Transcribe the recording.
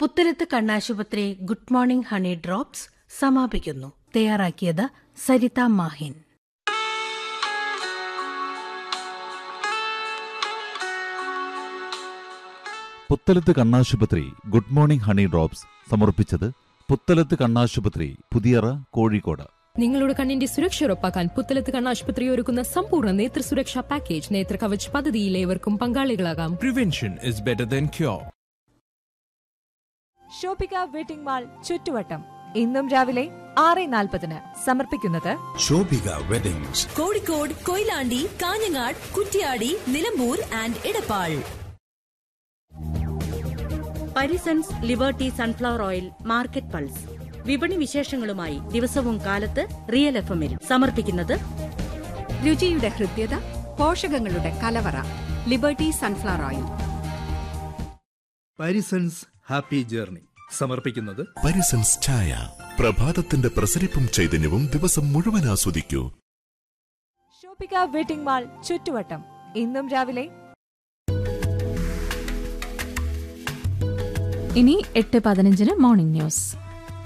പുത്തലത്ത് കണ്ണാശുപത്രി good morning honey drops സമാപിക്കുന്നു തയ്യാറാക്കിയത് സരിത മാഹിൻ പുത്തലത്ത് കണ്ണാശുപത്രി ഗുഡ് മോർണിംഗ് ഹണി ഡ്രോപ്സ് സമർപ്പിച്ചത് പുത്തലത്ത് കണ്ണാശുപത്രി പുതിയറ കോഴിക്കോട് നിങ്ങളുടെ കണ്ണിന്റെ സുരക്ഷ ഉറപ്പാക്കാൻ പുത്തലത്ത് കണ്ണാശുപത്രി ഒരുക്കുന്ന സമ്പൂർണ്ണ നേത്ര സുരക്ഷാ പാക്കേജ് നേത്ര കവച് പദ്ധതിയിൽ ഏവർക്കും പങ്കാളികളാകാം Prevention is better than cure. Shobhika wedding mall ചുറ്റുവട്ടം ഇന്നും രാവിലെ ആറ് നാൽപ്പതിന് സമർപ്പിക്കുന്നത് Shobhika weddings Kozhikode Koyilandy Kanhangad Kuttiady Nilambur and Edappal Parisons Liberty sunflower oil market pulse വിപണി വിശേഷങ്ങളുമായി ദിവസവും കാലത്ത് റിയൽ എഫ് എമ്മിൽ സമർപ്പിക്കുന്നത് രുചിയുടെ ഹൃദ്യത പോഷകങ്ങളുടെ കലവറ Liberty sunflower oil Parisons happy journey സമർപ്പിക്കുന്നത് പരിസൻസ് ചായ പ്രഭാതത്തിന്റെ പ്രസരിപ്പും ചൈതന്യവും ദിവസം മുഴുവൻ ആസ്വദിക്കൂ ഷോപ്പിക വെഡിംഗ് മാൾ ചുറ്റുവട്ടം ഇന്നും രാവിലെ ഇനി എട്ട് പതിനഞ്ചിന് മോർണിംഗ് ന്യൂസ്